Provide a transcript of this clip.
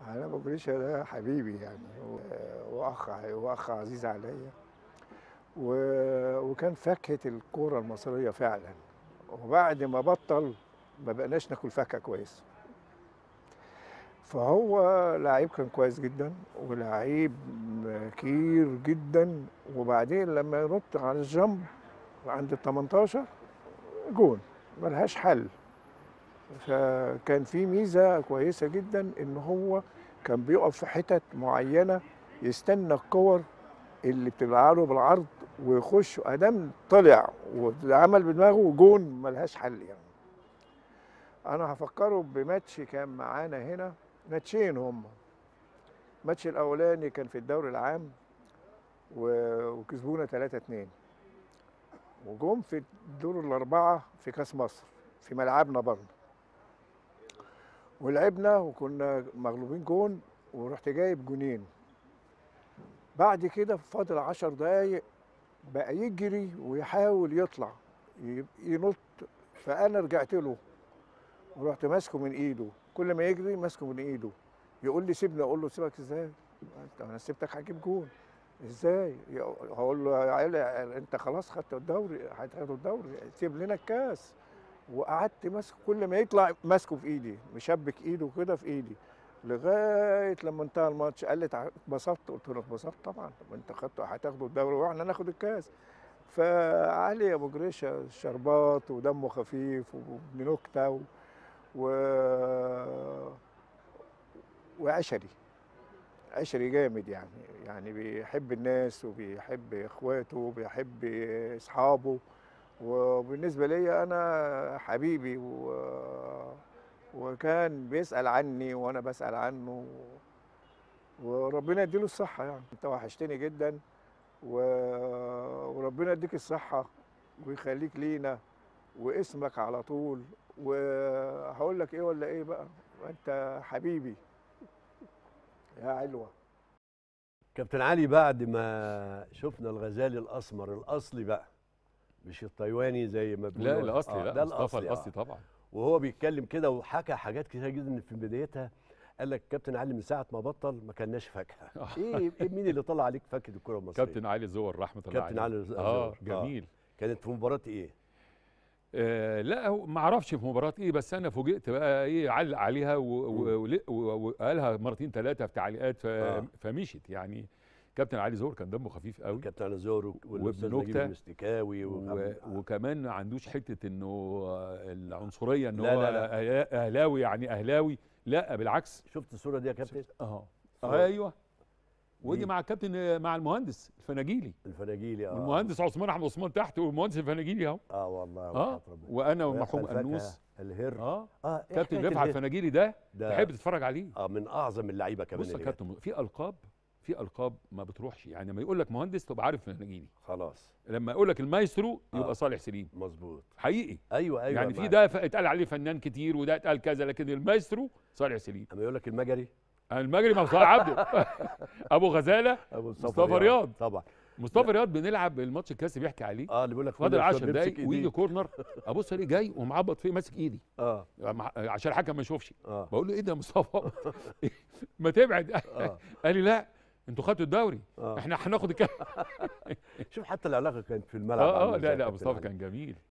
علي ابو جريشه ده حبيبي يعني و- واخ ع- واخ عزيز عليا و- وكان فاكهه الكوره المصريه فعلا وبعد ما بطل ما بقناش ناكل فاكهه كويس فهو لعيب كان كويس جدا ولعيب كبير جدا وبعدين لما ينط على الجنب عند ال 18 جون ملهاش حل فكان في ميزه كويسه جدا ان هو كان بيقف في حتت معينه يستنى الكور اللي بتبقى له بالعرض ويخش ادام طلع وعمل بدماغه جون ملهاش حل يعني انا هفكره بماتش كان معانا هنا ماتشين هم الماتش الاولاني كان في الدوري العام و- وكسبونا 3 2 وجم في الدور الاربعه في كاس مصر في ملعبنا برضه ولعبنا وكنا مغلوبين جون ورحت جايب جونين بعد كده فاضل عشر دقايق بقى يجري ويحاول يطلع ي- ينط فانا رجعت له ورحت ماسكه من ايده كل ما يجري ماسكه من ايده يقول لي سيبني اقول له سيبك ازاي انت انا سيبتك هجيب جون ازاي يق- هقول له يا علي انت خلاص خدت الدوري هتاخد الدوري سيب لنا الكاس وقعدت ماسكه كل ما يطلع ماسكه في ايدي مشبك ايده كده في ايدي لغايه لما انتهى الماتش قال لي تع- اتبسطت قلت له اتبسطت طبعا طب انت خدته هتاخدوا الدوري واحنا ناخد الكاس فعلي ابو جريشه شربات ودمه خفيف وابن نكته و... و... وعشري عشري جامد يعني يعني بيحب الناس وبيحب اخواته وبيحب اصحابه وبالنسبه لي انا حبيبي و... وكان بيسال عني وانا بسال عنه وربنا يديله الصحه يعني انت وحشتني جدا و... وربنا يديك الصحه ويخليك لينا واسمك على طول وهقول لك ايه ولا ايه بقى انت حبيبي يا علوه كابتن علي بعد ما شفنا الغزالي الاسمر الاصلي بقى مش التايواني زي ما لا بيقولوا الاصلي آه، لا ده مصطفى الاصلي الاصلي آه. طبعا وهو بيتكلم كده وحكى حاجات كتير جدا في بدايتها قال لك كابتن علي من ساعه ما بطل ما كاناش فاكهه ايه إيه مين اللي طلع عليك فاكهه الكره المصريه كابتن علي زور رحمه الله كابتن عليه علي زور. اه آه. جميل كانت في مباراه ايه آه لا هو ما اعرفش في مباراه ايه بس انا فوجئت بقى ايه علق عليها و- و- ول- و- وقالها مرتين ثلاثه في تعليقات ف... آه. فمشيت يعني كابتن علي زور كان دمه خفيف قوي كابتن علي زور والاستاذ وابن نجيب نكتة. المستكاوي و... و... وكمان ما عندوش حته انه آه، العنصريه ان لا، هو لا، لا. أهلا- اهلاوي يعني اهلاوي لا بالعكس شفت الصوره دي يا كابتن اه صورة. ايوه ودي دي. مع الكابتن مع المهندس الفناجيلي الفناجيلي اه المهندس عثمان احمد عثمان تحت والمهندس الفناجيلي اهو اه والله اه وحياة ربنا. وانا ويبقى ومرحوم الفاكهة، انوس الهر اه اه إيه كابتن حكاية رفعت الهر؟ الفناجيلي ده ده تحب تتفرج عليه اه من اعظم اللعيبه كمان بص يا اللي جت. كابتن في القاب في القاب ما بتروحش يعني لما يقول لك مهندس تبقى عارف الفناجيلي خلاص لما يقول لك المايسترو يبقى آه. صالح سليم مظبوط حقيقي ايوه ايوه يعني في معاك. ده ف- اتقال عليه فنان كتير وده اتقال كذا لكن المايسترو صالح سليم اما يقول لك المجري المجري مع صالح عبده ابو غزاله ابو مصطفى رياض. طبعا مصطفى رياض بنلعب الماتش الكلاسي بيحكي عليه اه اللي بيقول لك فاضل 10 بيمسك دقايق إيديه. ويجي كورنر ابص الاقيه جاي ومعبط فيه ماسك ايدي اه مع- عشان الحكم ما يشوفش اه بقول له ايه ده يا مصطفى ما تبعد اه قال لي لا انتوا خدتوا الدوري اه احنا هناخد الكاس شوف حتى العلاقه كانت في الملعب اه عاملة اه إزاي لا يا لا كابتن مصطفى علي. كان جميل